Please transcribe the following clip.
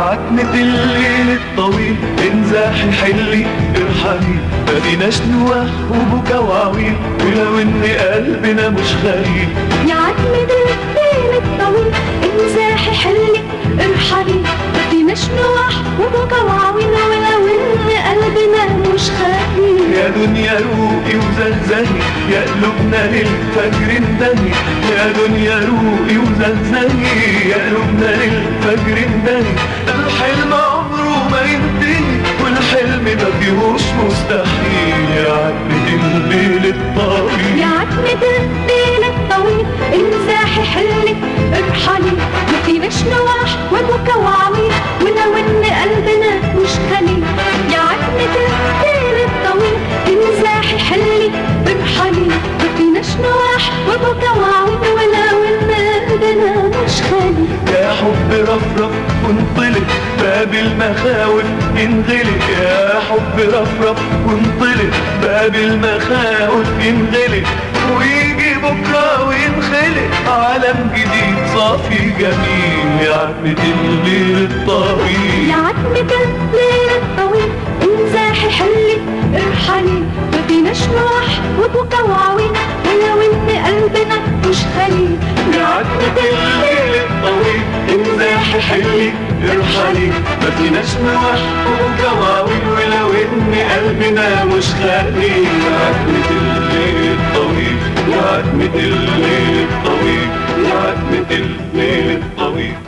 عتمة الليل الطويل انزاحي حلي ارحلي ما فيناش نوح وبكا وعويل ولو ان قلبنا مش غريب يا عتمة الليل الطويل انزاحي حلي ارحلي ما فيناش نوح وبكا وعويل ولو ان قلبنا مش خفيف يا دنيا روقي وزلزلي يا قلوبنا للفجر اندهي يا دنيا روقي وزلزلي يا قلوبنا للفجر اندهي الحلم عمره ما ينتهي والحلم ما فيهوش مستحيل يا عتمة الليل الطويل يا عتمة الليل الطويل انزاحي حلي ارحلي ما فيناش نوح وبكا وعويل ولو ان قلبنا مش خليل يا عتمة الليل الطويل انزاحي حلي ارحلي ما فيناش نوح وبكا وعويل ولو ان قلبنا مش خليل يا حب رفرف وانطلق باب المخاوف ينغلق يا حب رفرف وانطلق باب المخاوف ينغلق ويجي بكرة وينخلق عالم جديد صافي جميل يا عتمة الليل الطويل يا عتمة الليل الطويل انزاحي حلي ارحلي ما فيناش نوح وبكا وعويل ولو ان قلبنا مش خليل يا عتمة الليل الطويل انزاحي حلي ارحلي ما فيناش نوح وجواويل ولو ان قلبنا مش خالي يا عتمة الليل الطويل يا عتمة الليل الطويل يا عتمة الليل الطويل